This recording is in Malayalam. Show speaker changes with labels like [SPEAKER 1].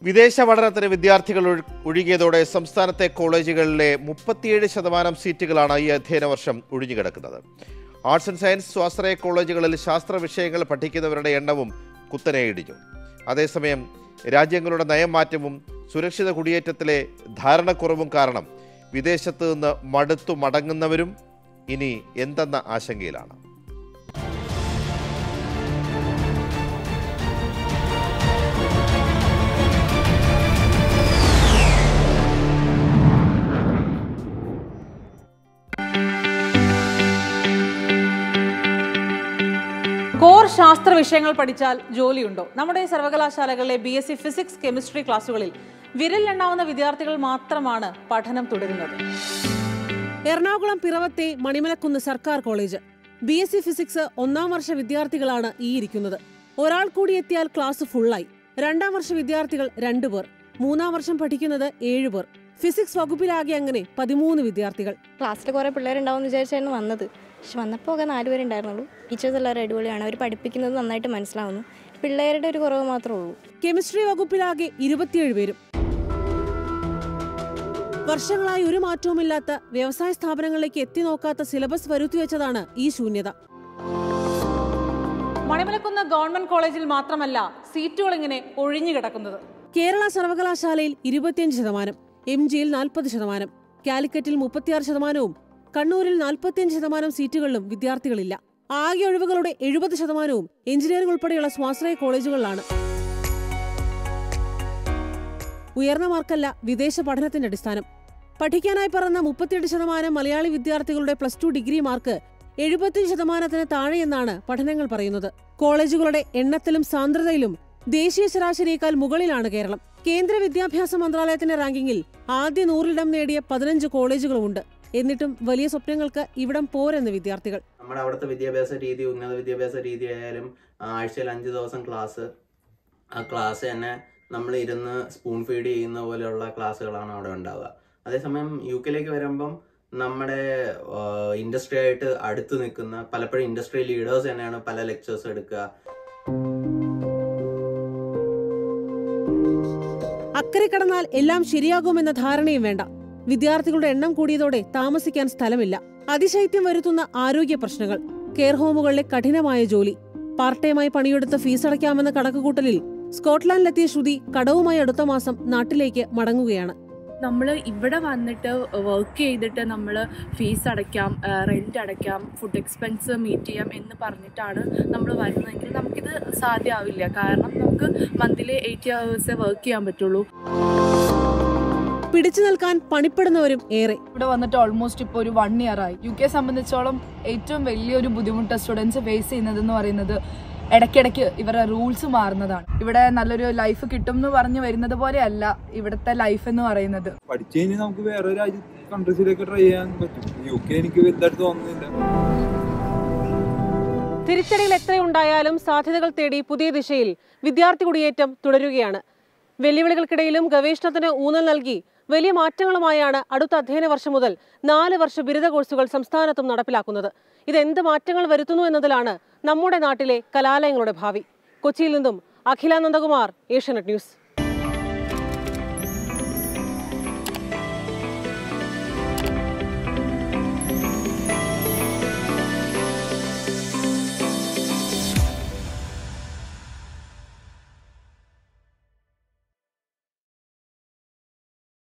[SPEAKER 1] വിദേശ പഠനത്തിന് വിദ്യാർത്ഥികൾ ഒഴു- ഒഴുകിയതോടെ സംസ്ഥാനത്തെ കോളേജുകളിലെ മുപ്പത്തിയേഴ് ശതമാനം സീറ്റുകളാണ് ഈ അധ്യയന വർഷം ഒഴിഞ്ഞുകിടക്കുന്നത് ആർട്സ് ആൻഡ് സയൻസ് സ്വാശ്രയ കോളേജുകളിൽ ശാസ്ത്ര വിഷയങ്ങൾ പഠിക്കുന്നവരുടെ എണ്ണവും കുത്തനെ ഇടിഞ്ഞു അതേസമയം രാജ്യങ്ങളുടെ നയം മാറ്റവും സുരക്ഷിത കുടിയേറ്റത്തിലെ ധാരണക്കുറവും കാരണം വിദേശത്ത് നിന്ന് മടുത്തു മടങ്ങുന്നവരും ഇനി എന്തെന്ന ആശങ്കയിലാണ്
[SPEAKER 2] കോർ ശാസ്ത്ര വിഷയങ്ങൾ പഠിച്ചാൽ ജോലിയുണ്ടോ നമ്മുടെ സർവകലാശാലകളിലെ B S C physics chemistry ക്ലാസ്സുകളിൽ വിരലിലെണ്ണാവുന്ന വിദ്യാർത്ഥികൾ മാത്രമാണ് പഠനം തുടരുന്നത്
[SPEAKER 3] എറണാകുളം പിറവത്തെ മണിമലക്കുന്ന് സർക്കാർ college B S C physics ഒന്നാം വർഷ വിദ്യാർത്ഥികളാണ് ഈ ഇരിക്കുന്നത് ഒരാൾ കൂടി എത്തിയാൽ ക്ലാസ് ഫുള്ളായി രണ്ടാം വർഷ വിദ്യാർത്ഥികൾ രണ്ടുപേർ മൂന്നാം വർഷം പഠിക്കുന്നത് ഏഴുപേർ ഫിസിക്സ് വകുപ്പിലാകെ അങ്ങനെ പതിമൂന്ന് വിദ്യാർത്ഥികൾ
[SPEAKER 4] ക്ലാസ്സിൽ കുറേ പിള്ളേരുണ്ടാവും എന്ന് വിചാരിച്ചായിരുന്നു വന്നത് പക്ഷെ വന്നപ്പോൾ ഒക്കെ നാല് പേരുണ്ടായിരുന്നുള്ളൂ ടീച്ചേഴ്സ് എല്ലാവരും അടിപൊളിയാണ് അവർ പഠിപ്പിക്കുന്നത് നന്നായിട്ട് മനസ്സിലാവുന്നു പിള്ളേരുടെ ഒരു കുറവ് മാത്രമേ ഉള്ളൂ
[SPEAKER 3] കെമിസ്ട്രി വകുപ്പിലാകെ ഇരുപത്തിയേഴ് പേരും വർഷങ്ങളായി ഒരു മാറ്റവുമില്ലാത്ത വ്യവസായ സ്ഥാപനങ്ങളിലേക്ക് എത്തി നോക്കാത്ത സിലബസ് വരുത്തിവെച്ചതാണ് ഈ ശൂന്യത
[SPEAKER 2] മണിമലക്കുന്ന് ഗവൺമെന്റ് കോളേജിൽ മാത്രമല്ല സീറ്റുകൾ ഇങ്ങനെ ഒഴിഞ്ഞു കിടക്കുന്നത്
[SPEAKER 3] കേരള സർവകലാശാലയിൽ ഇരുപത്തിയഞ്ച് ശതമാനം എം ജിയിൽ നാൽപ്പത് ശതമാനം കാലിക്കറ്റിൽ മുപ്പത്തിയാറ് ശതമാനവും കണ്ണൂരിൽ നാൽപ്പത്തിയഞ്ച് ശതമാനം സീറ്റുകളിലും വിദ്യാർത്ഥികളില്ല ആകെ ഒഴിവുകളുടെ എഴുപത് ശതമാനവും എഞ്ചിനീയറിംഗ് ഉൾപ്പെടെയുള്ള സ്വാശ്രയ കോളേജുകളിലാണ് ഉയർന്ന മാർക്കല്ല വിദേശ പഠനത്തിന്റെ അടിസ്ഥാനം പഠിക്കാനായി പറന്ന മുപ്പത്തിയെട്ട് ശതമാനം മലയാളി വിദ്യാർത്ഥികളുടെ പ്ലസ് ടു ഡിഗ്രി മാർക്ക് എഴുപത്തിയഞ്ച് ശതമാനത്തിന് താഴെയെന്നാണ് പഠനങ്ങൾ പറയുന്നത് കോളേജുകളുടെ എണ്ണത്തിലും സാന്ദ്രതയിലും ദേശീയ ശരാശരിയേക്കാൾ മുകളിലാണ് കേരളം കേന്ദ്ര വിദ്യാഭ്യാസ മന്ത്രാലയത്തിന്റെ റാങ്കിങ്ങിൽ ആദ്യ നൂറിലിടം നേടിയ പതിനഞ്ച് കോളേജുകളുമുണ്ട് എന്നിട്ടും വലിയ സ്വപ്നങ്ങൾക്ക് ഇവിടം പോരെന്ന് വിദ്യാർത്ഥികൾ
[SPEAKER 5] നമ്മുടെ അവിടുത്തെ വിദ്യാഭ്യാസ രീതി ഉന്നത വിദ്യാഭ്യാസ രീതി ആയാലും ആ, ആഴ്ചയിൽ അഞ്ച് ദിവസം ക്ലാസ് ആ ക്ലാസ് തന്നെ നമ്മൾ ഇരുന്ന് സ്പൂൺ ഫീഡ് ചെയ്യുന്ന പോലെയുള്ള ക്ലാസ്സുകളാണ് അവിടെ ഉണ്ടാവുക അതേസമയം യു കെയിലേക്ക് വരുമ്പം നമ്മുടെ ഇൻഡസ്ട്രി ആയിട്ട് അടുത്ത് നിൽക്കുന്ന പലപ്പോഴും ഇൻഡസ്ട്രി ലീഡേഴ്സ് തന്നെയാണ് പല ലെക്ചേഴ്സ് എടുക്കുക
[SPEAKER 3] അക്കരെ കടന്നാൽ എല്ലാം ശരിയാകുമെന്ന ധാരണയും വേണ്ട വിദ്യാർത്ഥികളുടെ എണ്ണം കൂടിയതോടെ താമസിക്കാൻ സ്ഥലമില്ല അതിശൈത്യം വരുത്തുന്ന ആരോഗ്യ പ്രശ്നങ്ങൾ കെയർ ഹോമുകളിലെ കഠിനമായ ജോലി പാർട്ട് ടൈമായി പണിയെടുത്ത് ഫീസ് അടയ്ക്കാമെന്ന കണക്കുകൂട്ടലിൽ സ്കോട്ട്ലാൻഡിലെത്തിയ ശ്രുതി കടവുമായി അടുത്ത മാസം നാട്ടിലേക്ക് മടങ്ങുകയാണ്
[SPEAKER 6] നമ്മൾ ഇവിടെ വന്നിട്ട് വർക്ക് ചെയ്തിട്ട് നമ്മൾ ഫീസ് അടയ്ക്കാം റെൻറ്റ് അടയ്ക്കാം ഫുഡ് എക്സ്പെൻസ് മീറ്റ് ചെയ്യാം എന്ന് പറഞ്ഞിട്ടാണ് നമ്മൾ വരുന്നതെങ്കിൽ നമുക്കിത് സാധ്യമാവില്ല കാരണം നമുക്ക് മന്ത്ലി എയ്റ്റ് ഹവേഴ്സേ വർക്ക് ചെയ്യാൻ പറ്റുള്ളൂ
[SPEAKER 3] പിടിച്ചു നിൽക്കാൻ പണിപ്പെടുന്നവരും ഏറെ
[SPEAKER 7] ഇവിടെ വന്നിട്ട് ഓൾമോസ്റ്റ് ഇപ്പോൾ ഒരു വൺ ഇയർ ആയി യു കെ സംബന്ധിച്ചോളം ഏറ്റവും വലിയൊരു ബുദ്ധിമുട്ട് സ്റ്റുഡൻസ് ഫേസ് ചെയ്യുന്നതെന്ന് പറയുന്നത് ഇടയ്ക്കിടയ്ക്ക് ഇവരുടെ റൂൾസ് മാറുന്നതാണ് ഇവിടെ നല്ലൊരു ലൈഫ് കിട്ടും എന്ന് പറഞ്ഞു വരുന്നത് പോലെയല്ല ഇവിടുത്തെ ലൈഫ് എന്ന് പറയുന്നത്
[SPEAKER 8] പഠിച്ചു കഴിഞ്ഞാൽ നമുക്ക് വേറെ രാജ്യ കൺട്രീസിലേക്ക് ട്രൈ ചെയ്യാൻ പറ്റും യു കെ എനിക്ക് വലുതായിട്ട് തോന്നുന്നില്ല
[SPEAKER 3] തിരിച്ചടികൾ എത്രയുണ്ടായാലും സാധ്യതകൾ തേടി പുതിയ ദിശയിൽ വിദ്യാർത്ഥി കുടിയേറ്റം തുടരുകയാണ് വെല്ലുവിളികൾക്കിടയിലും ഗവേഷണത്തിന് ഊന്നൽ നൽകി വലിയ മാറ്റങ്ങളുമായാണ് അടുത്ത അധ്യയന വർഷം മുതൽ നാല് വർഷ ബിരുദ കോഴ്സുകൾ സംസ്ഥാനത്തും നടപ്പിലാക്കുന്നത് ഇത് എന്ത് മാറ്റങ്ങൾ വരുത്തുന്നു എന്നതിലാണ് നമ്മുടെ നാട്ടിലെ കലാലയങ്ങളുടെ ഭാവി കൊച്ചിയിൽ നിന്നും അഖില നന്ദകുമാർ ഏഷ്യാനെറ്റ് ന്യൂസ്